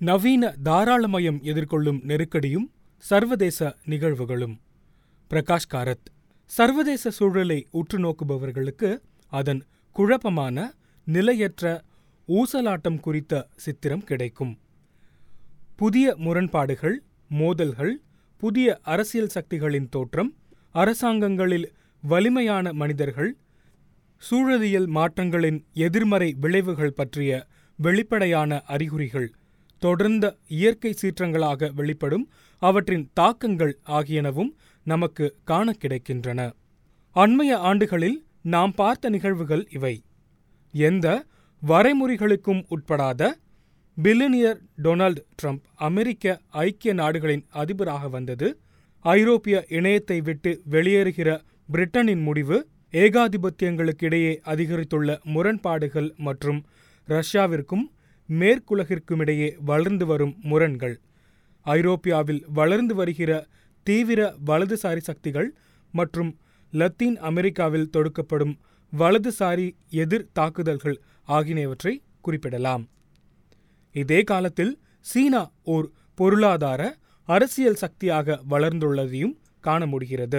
நவீன தாராளமயம் எதிர்கொள்ளும் நெருக்கடியும் சர்வதேச நிகழ்வுகளும் பிரகாஷ் காரத் சர்வதேச சூழலை உற்று நோக்குபவர்களுக்கு அதன் குழப்பமான நிலையற்ற ஊசலாட்டம் குறித்த சித்திரம் கிடைக்கும் புதிய முரண்பாடுகள் மோதல்கள் புதிய அரசியல் சக்திகளின் தோற்றம் அரசாங்கங்களில் வலிமையான மனிதர்கள் சூழலியல் மாற்றங்களின் எதிர்மறை விளைவுகள் பற்றிய வெளிப்படையான அறிகுறிகள் தொடர்ந்த இயற்கை சீற்றங்களாக வெளிப்படும் அவற்றின் தாக்கங்கள் ஆகியனவும் நமக்கு காண கிடைக்கின்றன அண்மைய ஆண்டுகளில் நாம் பார்த்த நிகழ்வுகள் இவை எந்த வரைமுறைகளுக்கும் உட்படாத பில்லினியர் டொனால்ட் ட்ரம்ப் அமெரிக்க ஐக்கிய நாடுகளின் அதிபராக வந்தது ஐரோப்பிய இணையத்தை விட்டு வெளியேறுகிற பிரிட்டனின் முடிவு ஏகாதிபத்தியங்களுக்கிடையே அதிகரித்துள்ள முரண்பாடுகள் மற்றும் ரஷ்யாவிற்கும் மேற்குலகிற்குமிடையே வளர்ந்து வரும் முரண்கள் ஐரோப்பியாவில் வளர்ந்து வருகிற தீவிர வலதுசாரி சக்திகள் மற்றும் லத்தீன் அமெரிக்காவில் தொடுக்கப்படும் வலதுசாரி எதிர் தாக்குதல்கள் ஆகியவற்றை குறிப்பிடலாம் இதே காலத்தில் சீனா ஓர் பொருளாதார அரசியல் சக்தியாக வளர்ந்துள்ளதையும் காண முடிகிறது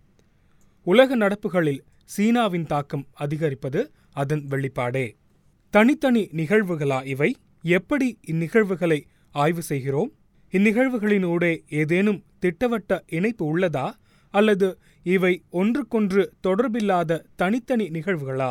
உலக நடப்புகளில் சீனாவின் தாக்கம் அதிகரிப்பது அதன் வெளிப்பாடே தனித்தனி நிகழ்வுகளா இவை எப்படி இந்நிகழ்வுகளை ஆய்வு செய்கிறோம் இந்நிகழ்வுகளினூடே ஏதேனும் திட்டவட்ட இணைப்பு உள்ளதா அல்லது இவை ஒன்றுக்கொன்று தொடர்பில்லாத தனித்தனி நிகழ்வுகளா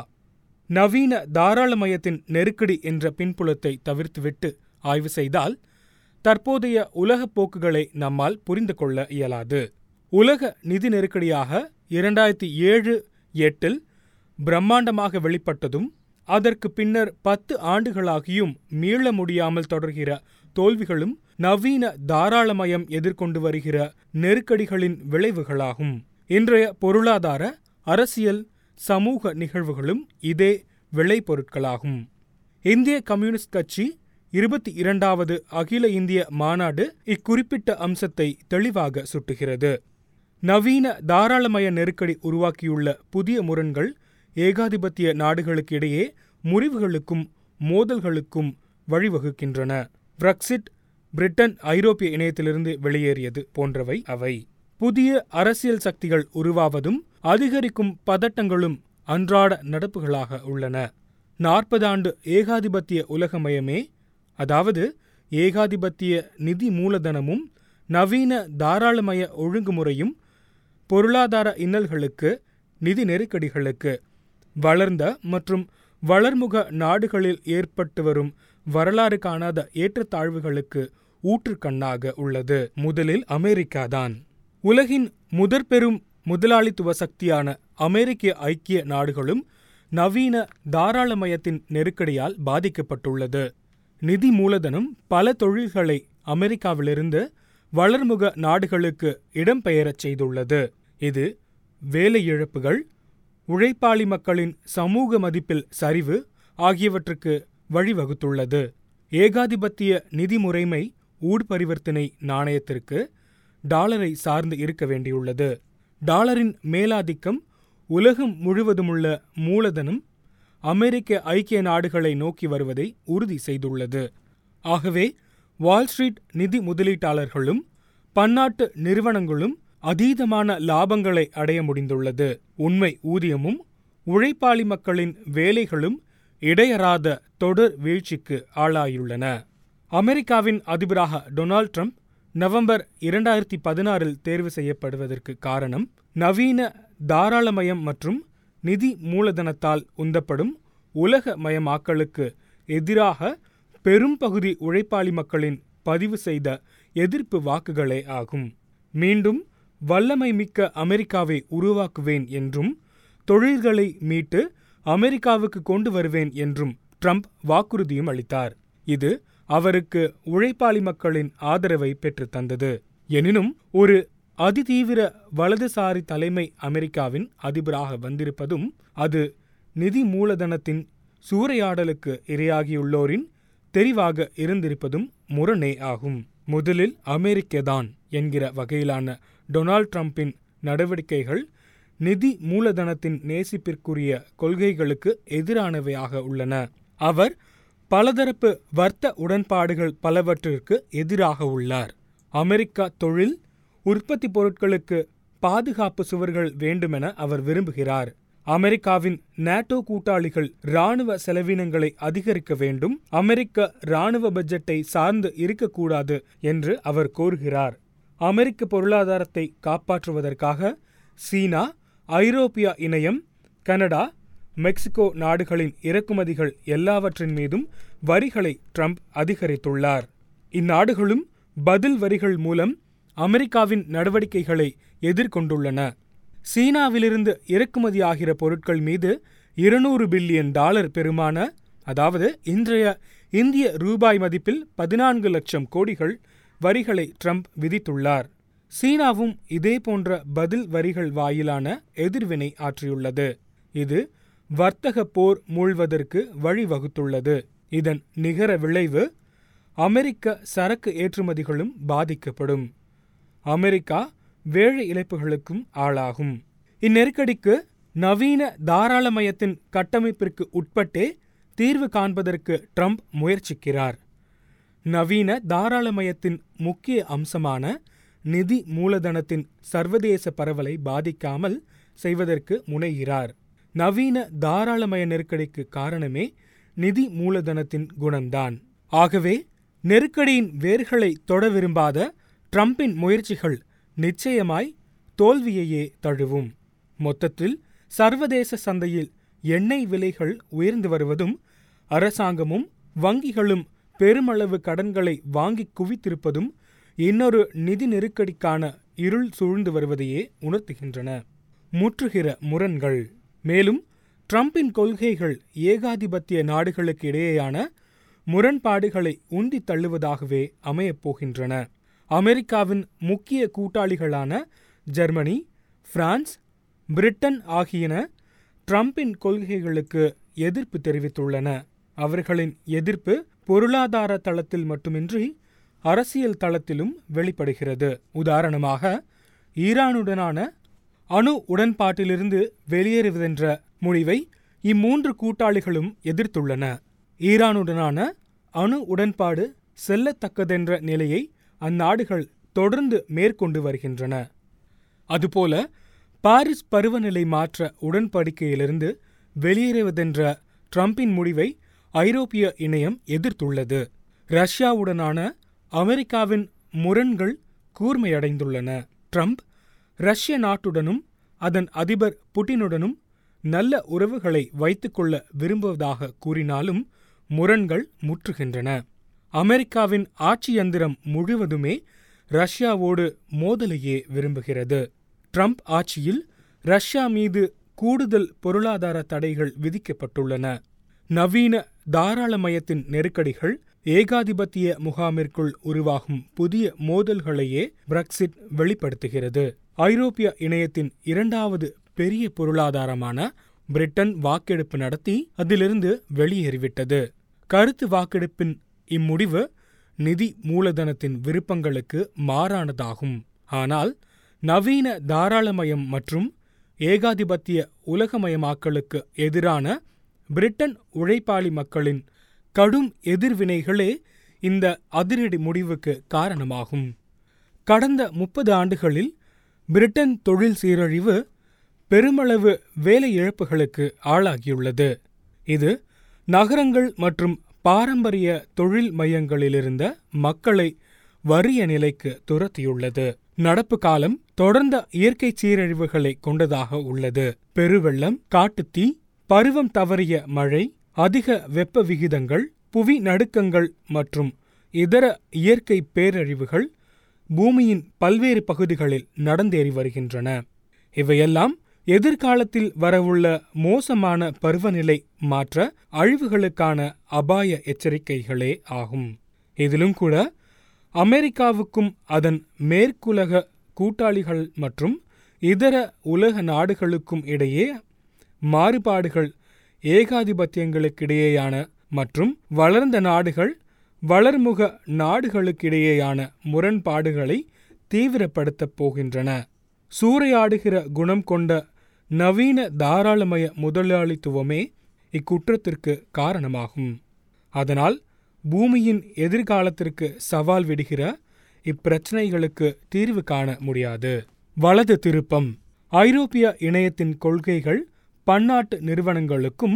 நவீன தாராளமயத்தின் நெருக்கடி என்ற பின்புலத்தை தவிர்த்துவிட்டு ஆய்வு செய்தால் தற்போதைய உலகப் போக்குகளை நம்மால் புரிந்து கொள்ள இயலாது உலக நிதி நெருக்கடியாக இரண்டாயிரத்தி ஏழு எட்டில் பிரம்மாண்டமாக வெளிப்பட்டதும் அதற்கு பின்னர் பத்து ஆண்டுகளாகியும் மீள முடியாமல் தொடர்கிற தோல்விகளும் நவீன தாராளமயம் எதிர்கொண்டு வருகிற நெருக்கடிகளின் விளைவுகளாகும் இன்றைய பொருளாதார அரசியல் சமூக நிகழ்வுகளும் இதே விளைபொருட்களாகும் இந்திய கம்யூனிஸ்ட் கட்சி இருபத்தி இரண்டாவது அகில இந்திய மாநாடு இக்குறிப்பிட்ட அம்சத்தை தெளிவாக சுட்டுகிறது நவீன தாராளமய நெருக்கடி உருவாக்கியுள்ள புதிய முரண்கள் ஏகாதிபத்திய நாடுகளுக்கு இடையே முறிவுகளுக்கும் மோதல்களுக்கும் வழிவகுக்கின்றன பிரெக்சிட் பிரிட்டன் ஐரோப்பிய இணையத்திலிருந்து வெளியேறியது போன்றவை அவை புதிய அரசியல் சக்திகள் உருவாவதும் அதிகரிக்கும் பதட்டங்களும் அன்றாட நடப்புகளாக உள்ளன நாற்பது ஆண்டு ஏகாதிபத்திய உலகமயமே அதாவது ஏகாதிபத்திய நிதி மூலதனமும் நவீன தாராளமய ஒழுங்குமுறையும் பொருளாதார இன்னல்களுக்கு நிதி நெருக்கடிகளுக்கு வளர்ந்த மற்றும் வளர்முக நாடுகளில் ஏற்பட்டு வரும் வரலாறு காணாத ஏற்றத்தாழ்வுகளுக்கு ஊற்றுக்கண்ணாக உள்ளது முதலில் அமெரிக்காதான் உலகின் முதற்பெரும் முதலாளித்துவ சக்தியான அமெரிக்க ஐக்கிய நாடுகளும் நவீன தாராளமயத்தின் நெருக்கடியால் பாதிக்கப்பட்டுள்ளது நிதி மூலதனம் பல தொழில்களை அமெரிக்காவிலிருந்து வளர்முக நாடுகளுக்கு இடம்பெயரச் செய்துள்ளது இது வேலை இழப்புகள் உழைப்பாளி மக்களின் சமூக மதிப்பில் சரிவு ஆகியவற்றுக்கு வழிவகுத்துள்ளது ஏகாதிபத்திய நிதி முறைமை ஊட்பரிவர்த்தனை நாணயத்திற்கு டாலரை சார்ந்து இருக்க வேண்டியுள்ளது டாலரின் மேலாதிக்கம் உலகம் முழுவதுமுள்ள மூலதனம் அமெரிக்க ஐக்கிய நாடுகளை நோக்கி வருவதை உறுதி செய்துள்ளது ஆகவே வால்ஸ்ட்ரீட் நிதி முதலீட்டாளர்களும் பன்னாட்டு நிறுவனங்களும் அதீதமான லாபங்களை அடைய முடிந்துள்ளது உண்மை ஊதியமும் உழைப்பாளி மக்களின் வேலைகளும் இடையறாத தொடர் வீழ்ச்சிக்கு ஆளாயுள்ளன அமெரிக்காவின் அதிபராக டொனால்ட் ட்ரம்ப் நவம்பர் இரண்டாயிரத்தி பதினாறில் தேர்வு செய்யப்படுவதற்கு காரணம் நவீன தாராளமயம் மற்றும் நிதி மூலதனத்தால் உந்தப்படும் உலக மயமாக்கலுக்கு எதிராக பெரும்பகுதி உழைப்பாளி மக்களின் பதிவு செய்த எதிர்ப்பு வாக்குகளே ஆகும் மீண்டும் வல்லமை மிக்க அமெரிக்காவை உருவாக்குவேன் என்றும் தொழில்களை மீட்டு அமெரிக்காவுக்கு கொண்டு வருவேன் என்றும் ட்ரம்ப் வாக்குறுதியும் அளித்தார் இது அவருக்கு உழைப்பாளி மக்களின் ஆதரவை பெற்றுத் தந்தது எனினும் ஒரு அதிதீவிர வலதுசாரி தலைமை அமெரிக்காவின் அதிபராக வந்திருப்பதும் அது நிதி மூலதனத்தின் சூறையாடலுக்கு இரையாகியுள்ளோரின் தெரிவாக இருந்திருப்பதும் முரணே ஆகும் முதலில் அமெரிக்கதான் என்கிற வகையிலான டொனால்ட் ட்ரம்பின் நடவடிக்கைகள் நிதி மூலதனத்தின் நேசிப்பிற்குரிய கொள்கைகளுக்கு எதிரானவையாக உள்ளன அவர் பலதரப்பு வர்த்த உடன்பாடுகள் பலவற்றிற்கு எதிராக உள்ளார் அமெரிக்கா தொழில் உற்பத்தி பொருட்களுக்கு பாதுகாப்பு சுவர்கள் வேண்டுமென அவர் விரும்புகிறார் அமெரிக்காவின் நாட்டோ கூட்டாளிகள் ராணுவ செலவினங்களை அதிகரிக்க வேண்டும் அமெரிக்க ராணுவ பட்ஜெட்டை சார்ந்து இருக்கக்கூடாது என்று அவர் கோருகிறார் அமெரிக்க பொருளாதாரத்தை காப்பாற்றுவதற்காக சீனா ஐரோப்பிய இணையம் கனடா மெக்சிகோ நாடுகளின் இறக்குமதிகள் எல்லாவற்றின் மீதும் வரிகளை ட்ரம்ப் அதிகரித்துள்ளார் இந்நாடுகளும் பதில் வரிகள் மூலம் அமெரிக்காவின் நடவடிக்கைகளை எதிர்கொண்டுள்ளன சீனாவிலிருந்து இறக்குமதியாகிற பொருட்கள் மீது இருநூறு பில்லியன் டாலர் பெருமான அதாவது இன்றைய இந்திய ரூபாய் மதிப்பில் பதினான்கு லட்சம் கோடிகள் வரிகளை ட்ரம்ப் விதித்துள்ளார் சீனாவும் இதே போன்ற பதில் வரிகள் வாயிலான எதிர்வினை ஆற்றியுள்ளது இது வர்த்தக போர் மூழ்வதற்கு வழிவகுத்துள்ளது இதன் நிகர விளைவு அமெரிக்க சரக்கு ஏற்றுமதிகளும் பாதிக்கப்படும் அமெரிக்கா வேழை இழப்புகளுக்கும் ஆளாகும் இந்நெருக்கடிக்கு நவீன தாராளமயத்தின் கட்டமைப்பிற்கு உட்பட்டே தீர்வு காண்பதற்கு ட்ரம்ப் முயற்சிக்கிறார் நவீன தாராளமயத்தின் முக்கிய அம்சமான நிதி மூலதனத்தின் சர்வதேச பரவலை பாதிக்காமல் செய்வதற்கு முனைகிறார் நவீன தாராளமய நெருக்கடிக்கு காரணமே நிதி மூலதனத்தின் குணம்தான் ஆகவே நெருக்கடியின் வேர்களை தொட விரும்பாத ட்ரம்பின் முயற்சிகள் நிச்சயமாய் தோல்வியையே தழுவும் மொத்தத்தில் சர்வதேச சந்தையில் எண்ணெய் விலைகள் உயர்ந்து வருவதும் அரசாங்கமும் வங்கிகளும் பெருமளவு கடன்களை வாங்கி குவித்திருப்பதும் இன்னொரு நிதி நெருக்கடிக்கான இருள் சூழ்ந்து வருவதையே உணர்த்துகின்றன முற்றுகிற முரண்கள் மேலும் ட்ரம்பின் கொள்கைகள் ஏகாதிபத்திய நாடுகளுக்கு இடையேயான முரண்பாடுகளை உந்தி தள்ளுவதாகவே அமையப் போகின்றன அமெரிக்காவின் முக்கிய கூட்டாளிகளான ஜெர்மனி பிரான்ஸ் பிரிட்டன் ஆகியன ட்ரம்பின் கொள்கைகளுக்கு எதிர்ப்பு தெரிவித்துள்ளன அவர்களின் எதிர்ப்பு பொருளாதார தளத்தில் மட்டுமின்றி அரசியல் தளத்திலும் வெளிப்படுகிறது உதாரணமாக ஈரானுடனான அணு உடன்பாட்டிலிருந்து வெளியேறுவதென்ற முடிவை இம்மூன்று கூட்டாளிகளும் எதிர்த்துள்ளன ஈரானுடனான அணு உடன்பாடு செல்லத்தக்கதென்ற நிலையை அந்நாடுகள் தொடர்ந்து மேற்கொண்டு வருகின்றன அதுபோல பாரிஸ் பருவநிலை மாற்ற உடன்படிக்கையிலிருந்து வெளியேறுவதென்ற ட்ரம்பின் முடிவை ஐரோப்பிய இணையம் எதிர்த்துள்ளது ரஷ்யாவுடனான அமெரிக்காவின் முரண்கள் கூர்மையடைந்துள்ளன ட்ரம்ப் ரஷ்ய நாட்டுடனும் அதன் அதிபர் புட்டினுடனும் நல்ல உறவுகளை வைத்துக்கொள்ள விரும்புவதாக கூறினாலும் முரண்கள் முற்றுகின்றன அமெரிக்காவின் ஆட்சி யந்திரம் முழுவதுமே ரஷ்யாவோடு மோதலையே விரும்புகிறது ட்ரம்ப் ஆட்சியில் ரஷ்யா மீது கூடுதல் பொருளாதார தடைகள் விதிக்கப்பட்டுள்ளன நவீன தாராளமயத்தின் நெருக்கடிகள் ஏகாதிபத்திய முகாமிற்குள் உருவாகும் புதிய மோதல்களையே பிரெக்சிட் வெளிப்படுத்துகிறது ஐரோப்பிய இணையத்தின் இரண்டாவது பெரிய பொருளாதாரமான பிரிட்டன் வாக்கெடுப்பு நடத்தி அதிலிருந்து வெளியேறிவிட்டது கருத்து வாக்கெடுப்பின் இம்முடிவு நிதி மூலதனத்தின் விருப்பங்களுக்கு மாறானதாகும் ஆனால் நவீன தாராளமயம் மற்றும் ஏகாதிபத்திய உலகமயமாக்கலுக்கு எதிரான பிரிட்டன் உழைப்பாளி மக்களின் கடும் எதிர்வினைகளே இந்த அதிரடி முடிவுக்கு காரணமாகும் கடந்த முப்பது ஆண்டுகளில் பிரிட்டன் தொழில் சீரழிவு பெருமளவு வேலை இழப்புகளுக்கு ஆளாகியுள்ளது இது நகரங்கள் மற்றும் பாரம்பரிய தொழில் மையங்களிலிருந்த மக்களை வறிய நிலைக்கு துரத்தியுள்ளது நடப்பு காலம் தொடர்ந்த இயற்கை சீரழிவுகளை கொண்டதாக உள்ளது பெருவெள்ளம் காட்டுத்தீ பருவம் தவறிய மழை அதிக வெப்ப விகிதங்கள் புவி நடுக்கங்கள் மற்றும் இதர இயற்கை பேரழிவுகள் பூமியின் பல்வேறு பகுதிகளில் நடந்தேறி வருகின்றன இவையெல்லாம் எதிர்காலத்தில் வரவுள்ள மோசமான பருவநிலை மாற்ற அழிவுகளுக்கான அபாய எச்சரிக்கைகளே ஆகும் இதிலும் கூட அமெரிக்காவுக்கும் அதன் மேற்குலக கூட்டாளிகள் மற்றும் இதர உலக நாடுகளுக்கும் இடையே மாறுபாடுகள் ஏகாதிபத்தியங்களுக்கிடையேயான மற்றும் வளர்ந்த நாடுகள் வளர்முக நாடுகளுக்கிடையேயான முரண்பாடுகளை தீவிரப்படுத்தப் போகின்றன சூறையாடுகிற குணம் கொண்ட நவீன தாராளமய முதலாளித்துவமே இக்குற்றத்திற்கு காரணமாகும் அதனால் பூமியின் எதிர்காலத்திற்கு சவால் விடுகிற இப்பிரச்சனைகளுக்கு தீர்வு காண முடியாது வலது திருப்பம் ஐரோப்பிய இணையத்தின் கொள்கைகள் பன்னாட்டு நிறுவனங்களுக்கும்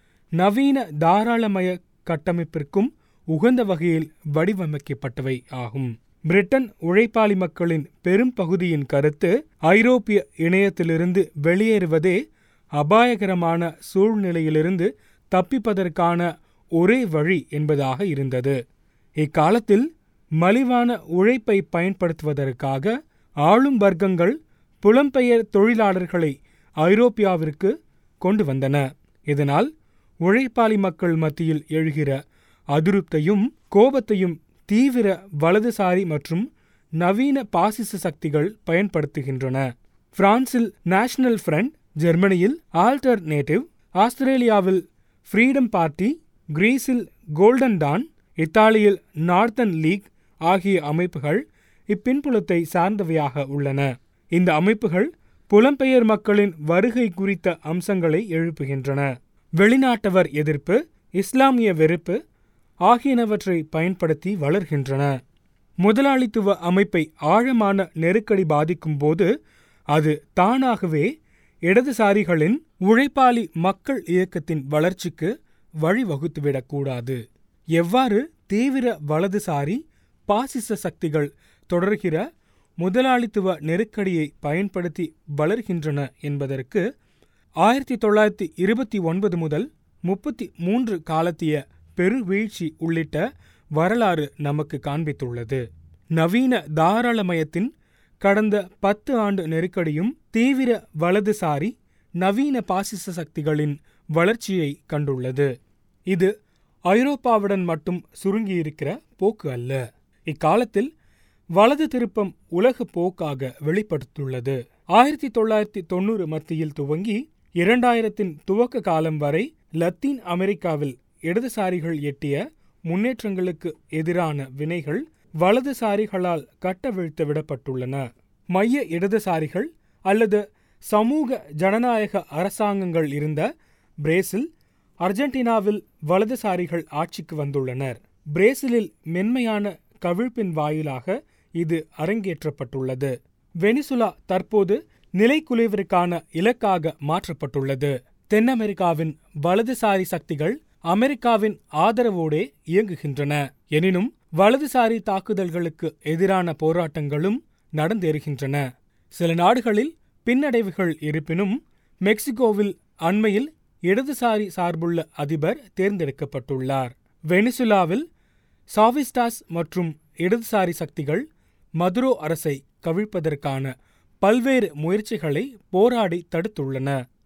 நவீன தாராளமய கட்டமைப்பிற்கும் உகந்த வகையில் வடிவமைக்கப்பட்டவை ஆகும் பிரிட்டன் உழைப்பாளி மக்களின் பெரும் பகுதியின் கருத்து ஐரோப்பிய இணையத்திலிருந்து வெளியேறுவதே அபாயகரமான சூழ்நிலையிலிருந்து தப்பிப்பதற்கான ஒரே வழி என்பதாக இருந்தது இக்காலத்தில் மலிவான உழைப்பை பயன்படுத்துவதற்காக ஆளும் வர்க்கங்கள் புலம்பெயர் தொழிலாளர்களை ஐரோப்பியாவிற்கு கொண்டு வந்தன இதனால் உழைப்பாளி மக்கள் மத்தியில் எழுகிற அதிருப்தியும் கோபத்தையும் தீவிர வலதுசாரி மற்றும் நவீன பாசிச சக்திகள் பயன்படுத்துகின்றன பிரான்சில் நேஷனல் ஃப்ரண்ட் ஜெர்மனியில் ஆல்டர்னேட்டிவ் ஆஸ்திரேலியாவில் ஃப்ரீடம் பார்ட்டி கிரீஸில் கோல்டன் டான் இத்தாலியில் நார்த்தன் லீக் ஆகிய அமைப்புகள் இப்பின்புலத்தை சார்ந்தவையாக உள்ளன இந்த அமைப்புகள் புலம்பெயர் மக்களின் வருகை குறித்த அம்சங்களை எழுப்புகின்றன வெளிநாட்டவர் எதிர்ப்பு இஸ்லாமிய வெறுப்பு ஆகியனவற்றை பயன்படுத்தி வளர்கின்றன முதலாளித்துவ அமைப்பை ஆழமான நெருக்கடி பாதிக்கும் போது அது தானாகவே இடதுசாரிகளின் உழைப்பாளி மக்கள் இயக்கத்தின் வளர்ச்சிக்கு வழிவகுத்துவிடக்கூடாது எவ்வாறு தீவிர வலதுசாரி பாசிச சக்திகள் தொடர்கிற முதலாளித்துவ நெருக்கடியை பயன்படுத்தி வளர்கின்றன என்பதற்கு ஆயிரத்தி தொள்ளாயிரத்தி இருபத்தி ஒன்பது முதல் முப்பத்தி மூன்று காலத்திய பெருவீழ்ச்சி உள்ளிட்ட வரலாறு நமக்கு காண்பித்துள்ளது நவீன தாராளமயத்தின் கடந்த பத்து ஆண்டு நெருக்கடியும் தீவிர வலதுசாரி நவீன பாசிச சக்திகளின் வளர்ச்சியை கண்டுள்ளது இது ஐரோப்பாவுடன் மட்டும் சுருங்கியிருக்கிற போக்கு அல்ல இக்காலத்தில் வலது திருப்பம் உலக போக்காக வெளிப்படுத்துள்ளது ஆயிரத்தி தொள்ளாயிரத்தி தொண்ணூறு மத்தியில் துவங்கி இரண்டாயிரத்தின் துவக்க காலம் வரை லத்தீன் அமெரிக்காவில் இடதுசாரிகள் எட்டிய முன்னேற்றங்களுக்கு எதிரான வினைகள் வலதுசாரிகளால் கட்டவிழ்த்து விடப்பட்டுள்ளன மைய இடதுசாரிகள் அல்லது சமூக ஜனநாயக அரசாங்கங்கள் இருந்த பிரேசில் அர்ஜென்டினாவில் வலதுசாரிகள் ஆட்சிக்கு வந்துள்ளனர் பிரேசிலில் மென்மையான கவிழ்ப்பின் வாயிலாக இது அரங்கேற்றப்பட்டுள்ளது வெனிசுலா தற்போது நிலைக்குலைவிற்கான இலக்காக மாற்றப்பட்டுள்ளது தென் அமெரிக்காவின் வலதுசாரி சக்திகள் அமெரிக்காவின் ஆதரவோடே இயங்குகின்றன எனினும் வலதுசாரி தாக்குதல்களுக்கு எதிரான போராட்டங்களும் நடந்தேறுகின்றன சில நாடுகளில் பின்னடைவுகள் இருப்பினும் மெக்சிகோவில் அண்மையில் இடதுசாரி சார்புள்ள அதிபர் தேர்ந்தெடுக்கப்பட்டுள்ளார் வெனிசுலாவில் சாவிஸ்டாஸ் மற்றும் இடதுசாரி சக்திகள் மதுரோ அரசை கவிழ்ப்பதற்கான பல்வேறு முயற்சிகளை போராடி தடுத்துள்ளன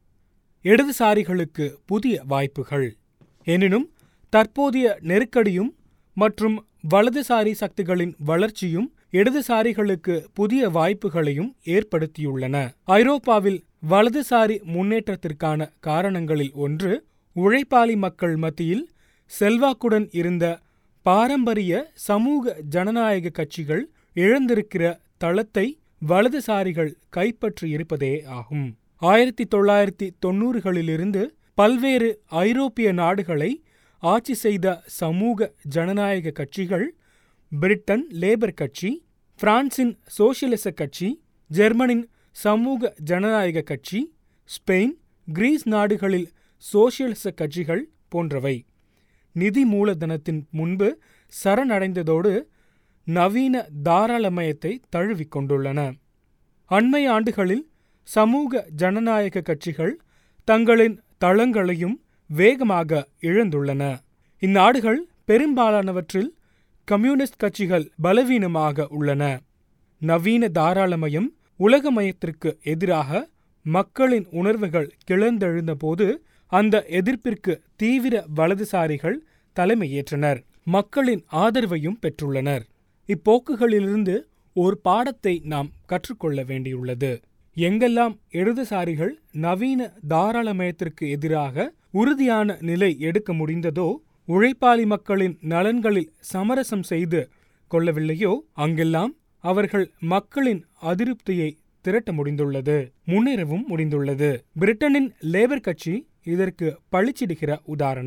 இடதுசாரிகளுக்கு புதிய வாய்ப்புகள் எனினும் தற்போதைய நெருக்கடியும் மற்றும் வலதுசாரி சக்திகளின் வளர்ச்சியும் இடதுசாரிகளுக்கு புதிய வாய்ப்புகளையும் ஏற்படுத்தியுள்ளன ஐரோப்பாவில் வலதுசாரி முன்னேற்றத்திற்கான காரணங்களில் ஒன்று உழைப்பாளி மக்கள் மத்தியில் செல்வாக்குடன் இருந்த பாரம்பரிய சமூக ஜனநாயக கட்சிகள் இழந்திருக்கிற தளத்தை வலதுசாரிகள் கைப்பற்றியிருப்பதே ஆகும் ஆயிரத்தி தொள்ளாயிரத்தி தொன்னூறுகளிலிருந்து பல்வேறு ஐரோப்பிய நாடுகளை ஆட்சி செய்த சமூக ஜனநாயக கட்சிகள் பிரிட்டன் லேபர் கட்சி பிரான்சின் சோசியலிச கட்சி ஜெர்மனின் சமூக ஜனநாயக கட்சி ஸ்பெயின் கிரீஸ் நாடுகளில் சோசியலிச கட்சிகள் போன்றவை நிதி மூலதனத்தின் முன்பு சரணடைந்ததோடு நவீன தாராளமயத்தை தழுவிக்கொண்டுள்ளன அண்மை ஆண்டுகளில் சமூக ஜனநாயக கட்சிகள் தங்களின் தளங்களையும் வேகமாக இழந்துள்ளன இந்நாடுகள் பெரும்பாலானவற்றில் கம்யூனிஸ்ட் கட்சிகள் பலவீனமாக உள்ளன நவீன தாராளமயம் உலகமயத்திற்கு எதிராக மக்களின் உணர்வுகள் கிளர்ந்தெழுந்தபோது அந்த எதிர்ப்பிற்கு தீவிர வலதுசாரிகள் தலைமையேற்றனர் மக்களின் ஆதரவையும் பெற்றுள்ளனர் இப்போக்குகளிலிருந்து ஒரு பாடத்தை நாம் கற்றுக்கொள்ள வேண்டியுள்ளது எங்கெல்லாம் இடதுசாரிகள் நவீன தாராளமயத்திற்கு எதிராக உறுதியான நிலை எடுக்க முடிந்ததோ உழைப்பாளி மக்களின் நலன்களில் சமரசம் செய்து கொள்ளவில்லையோ அங்கெல்லாம் அவர்கள் மக்களின் அதிருப்தியை திரட்ட முடிந்துள்ளது முன்னேறவும் முடிந்துள்ளது பிரிட்டனின் லேபர் கட்சி இதற்கு பழிச்சிடுகிற உதாரணம்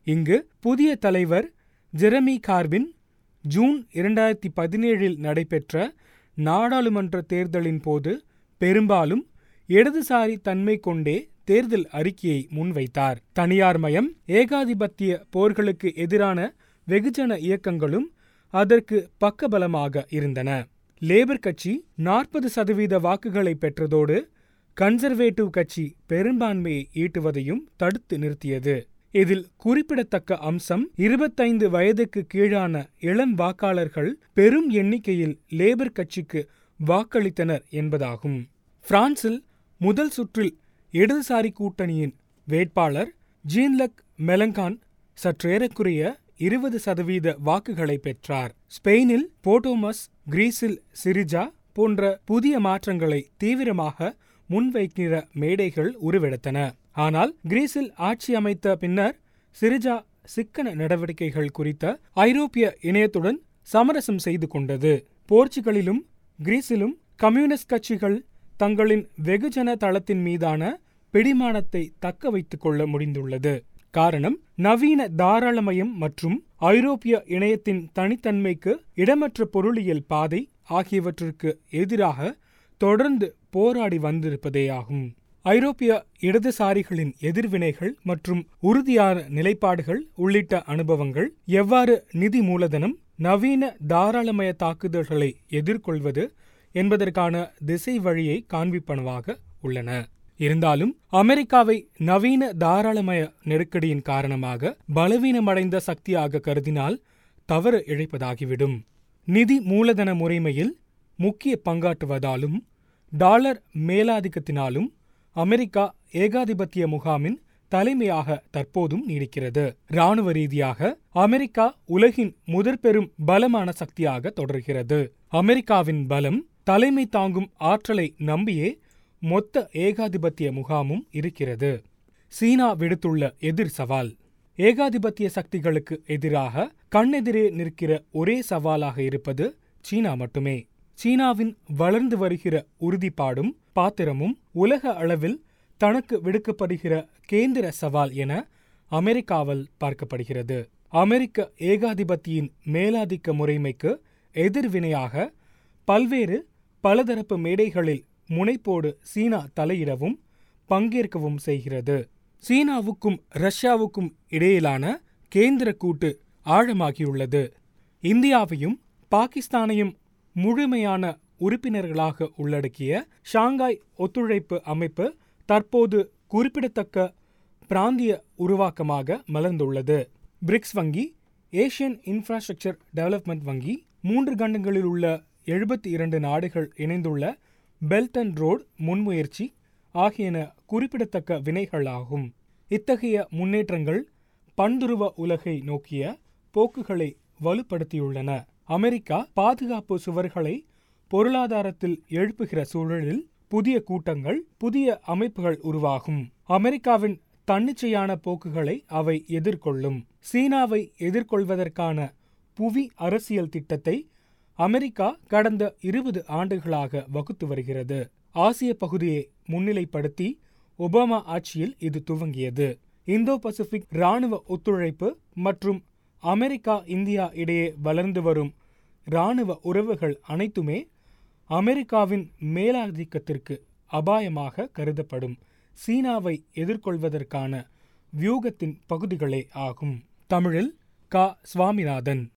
இங்கு புதிய தலைவர் ஜெரமி கார்பின் ஜூன் இரண்டாயிரத்தி பதினேழில் நடைபெற்ற நாடாளுமன்ற தேர்தலின் போது பெரும்பாலும் இடதுசாரி தன்மை கொண்டே தேர்தல் அறிக்கையை முன்வைத்தார் தனியார்மயம் ஏகாதிபத்திய போர்களுக்கு எதிரான வெகுஜன இயக்கங்களும் அதற்கு பக்கபலமாக இருந்தன லேபர் கட்சி நாற்பது சதவீத வாக்குகளை பெற்றதோடு கன்சர்வேட்டிவ் கட்சி பெரும்பான்மையை ஈட்டுவதையும் தடுத்து நிறுத்தியது இதில் குறிப்பிடத்தக்க அம்சம் இருபத்தைந்து வயதுக்கு கீழான இளம் வாக்காளர்கள் பெரும் எண்ணிக்கையில் லேபர் கட்சிக்கு வாக்களித்தனர் என்பதாகும் பிரான்சில் முதல் சுற்றில் இடதுசாரி கூட்டணியின் வேட்பாளர் ஜீன்லக் மெலங்கான் சற்றேறக்குறைய இருபது சதவீத வாக்குகளை பெற்றார் ஸ்பெயினில் போட்டோமஸ் கிரீஸில் சிரிஜா போன்ற புதிய மாற்றங்களை தீவிரமாக முன்வைக்கிற மேடைகள் உருவெடுத்தன ஆனால் கிரீஸில் ஆட்சி அமைத்த பின்னர் சிரிஜா சிக்கன நடவடிக்கைகள் குறித்த ஐரோப்பிய இணையத்துடன் சமரசம் செய்து கொண்டது போர்ச்சுகலிலும் கிரீஸிலும் கம்யூனிஸ்ட் கட்சிகள் தங்களின் வெகுஜன தளத்தின் மீதான பிடிமானத்தை தக்க வைத்துக் கொள்ள முடிந்துள்ளது காரணம் நவீன தாராளமயம் மற்றும் ஐரோப்பிய இணையத்தின் தனித்தன்மைக்கு இடமற்ற பொருளியல் பாதை ஆகியவற்றிற்கு எதிராக தொடர்ந்து போராடி வந்திருப்பதேயாகும் ஐரோப்பிய இடதுசாரிகளின் எதிர்வினைகள் மற்றும் உறுதியான நிலைப்பாடுகள் உள்ளிட்ட அனுபவங்கள் எவ்வாறு நிதி மூலதனம் நவீன தாராளமய தாக்குதல்களை எதிர்கொள்வது என்பதற்கான திசை வழியை காண்பிப்பனவாக உள்ளன இருந்தாலும் அமெரிக்காவை நவீன தாராளமய நெருக்கடியின் காரணமாக பலவீனமடைந்த சக்தியாக கருதினால் தவறு இழைப்பதாகிவிடும் நிதி மூலதன முறைமையில் முக்கிய பங்காற்றுவதாலும் டாலர் மேலாதிக்கத்தினாலும் அமெரிக்கா ஏகாதிபத்திய முகாமின் தலைமையாக தற்போதும் நீடிக்கிறது இராணுவ ரீதியாக அமெரிக்கா உலகின் முதற்பெரும் பலமான சக்தியாக தொடர்கிறது அமெரிக்காவின் பலம் தலைமை தாங்கும் ஆற்றலை நம்பியே மொத்த ஏகாதிபத்திய முகாமும் இருக்கிறது சீனா விடுத்துள்ள எதிர் சவால் ஏகாதிபத்திய சக்திகளுக்கு எதிராக கண்ணெதிரே நிற்கிற ஒரே சவாலாக இருப்பது சீனா மட்டுமே சீனாவின் வளர்ந்து வருகிற உறுதிப்பாடும் பாத்திரமும் உலக அளவில் தனக்கு விடுக்கப்படுகிற கேந்திர சவால் என அமெரிக்காவால் பார்க்கப்படுகிறது அமெரிக்க ஏகாதிபத்தியின் மேலாதிக்க முறைமைக்கு எதிர்வினையாக பல்வேறு பலதரப்பு மேடைகளில் முனைப்போடு சீனா தலையிடவும் பங்கேற்கவும் செய்கிறது சீனாவுக்கும் ரஷ்யாவுக்கும் இடையிலான கேந்திர கூட்டு ஆழமாகியுள்ளது இந்தியாவையும் பாகிஸ்தானையும் முழுமையான உறுப்பினர்களாக உள்ளடக்கிய ஷாங்காய் ஒத்துழைப்பு அமைப்பு தற்போது குறிப்பிடத்தக்க பிராந்திய உருவாக்கமாக மலர்ந்துள்ளது பிரிக்ஸ் வங்கி ஏசியன் இன்ஃப்ராஸ்ட்ரக்சர் டெவலப்மெண்ட் வங்கி மூன்று கண்டங்களில் உள்ள எழுபத்தி இரண்டு நாடுகள் இணைந்துள்ள பெல்ட் அண்ட் ரோட் முன்முயற்சி ஆகியன குறிப்பிடத்தக்க வினைகளாகும் இத்தகைய முன்னேற்றங்கள் பன்துருவ உலகை நோக்கிய போக்குகளை வலுப்படுத்தியுள்ளன அமெரிக்கா பாதுகாப்பு சுவர்களை பொருளாதாரத்தில் எழுப்புகிற சூழலில் புதிய கூட்டங்கள் புதிய அமைப்புகள் உருவாகும் அமெரிக்காவின் தன்னிச்சையான போக்குகளை அவை எதிர்கொள்ளும் சீனாவை எதிர்கொள்வதற்கான புவி அரசியல் திட்டத்தை அமெரிக்கா கடந்த இருபது ஆண்டுகளாக வகுத்து வருகிறது ஆசிய பகுதியை முன்னிலைப்படுத்தி ஒபாமா ஆட்சியில் இது துவங்கியது இந்தோ பசிபிக் இராணுவ ஒத்துழைப்பு மற்றும் அமெரிக்கா இந்தியா இடையே வளர்ந்து வரும் இராணுவ உறவுகள் அனைத்துமே அமெரிக்காவின் மேலாதிக்கத்திற்கு அபாயமாக கருதப்படும் சீனாவை எதிர்கொள்வதற்கான வியூகத்தின் பகுதிகளே ஆகும் தமிழில் க சுவாமிநாதன்